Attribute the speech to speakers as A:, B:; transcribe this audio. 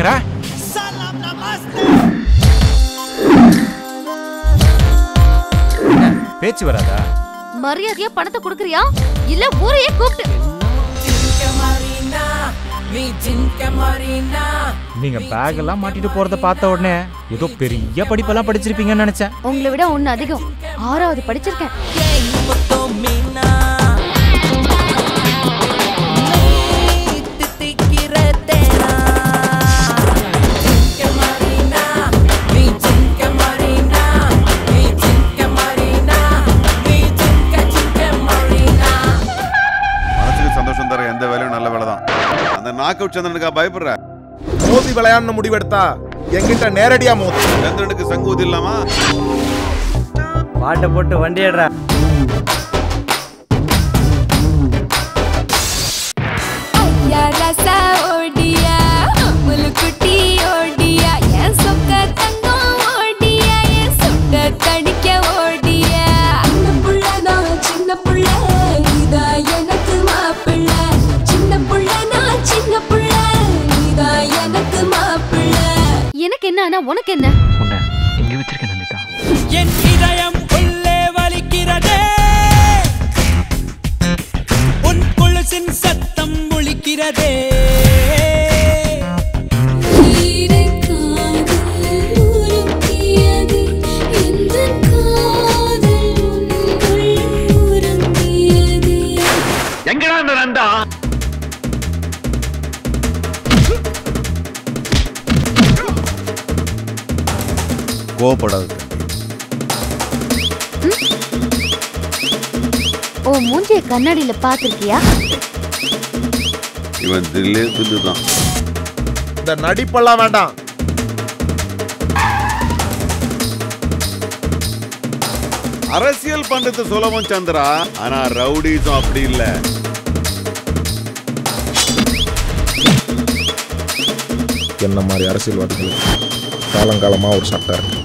A: பாக்குற என்ன, பேச்சு வராதா
B: மரியாதையா பணத்தை கொடுக்கறியா இல்ல ஊரையே கூப்பிட்டு
A: நீங்க பேக் எல்லாம் மாட்டிட்டு போறத பார்த்த உடனே ஏதோ பெரிய படிப்பெல்லாம் படிச்சிருப்பீங்கன்னு நினைச்சேன்
B: உங்களை விட ஒண்ணு அதிகம் ஆறாவது படிச்சிருக்கேன்
C: மனசுக்கு சந்தோஷம் தர எந்த வேலையும் நல்ல வேலை தான் அந்த நாக் அவுட் சந்திரனுக்கா பயப்படுற
D: மோதி விளையாடணும் முடிவெடுத்தா என்கிட்ட நேரடியா மோதி
C: சந்திரனுக்கு சங்கூதி இல்லாமா
E: பாட்டை போட்டு வண்டி ஏடுறா
F: ஐயா ரசா ஓடியா முழுக்குட்டி ஓடியா என் சொக்க தங்கம் ஓடியா என் சொக்க தடிக்க ஓடியா சின்ன புள்ள நான் சின்ன புள்ள நீதா எனக்கு மாப்பிள்ள சின்ன புள்ள நான் சின்ன புள்ள நீதா எனக்கு மாப்பிள்ள
B: எனக்கு என்ன ஆனா உனக்கு என்ன
E: உன்னை இங்க வச்சிருக்கேன் நந்திதா
G: என் இதயம் உள்ளே வலிக்கிறதே உன் கொலுசின் சத்தம் ஒலிக்கிறதே
E: எங்கடா இந்த நந்தா
C: கோவப்படாது
B: ஓ மூஞ்சிய கண்ணாடியில பாத்திருக்கியா
C: இவன் தில்லே தில்லு தான்
D: இந்த நடிப்பெல்லாம் வேண்டாம்
C: அரசியல் பண்றது சுலபம் சந்திரா ஆனா ரவுடிஸும் அப்படி இல்ல
D: என்ன மாதிரி அரசியல்வாதிகளுக்கு காலங்காலமா ஒரு சட்டம் இருக்கு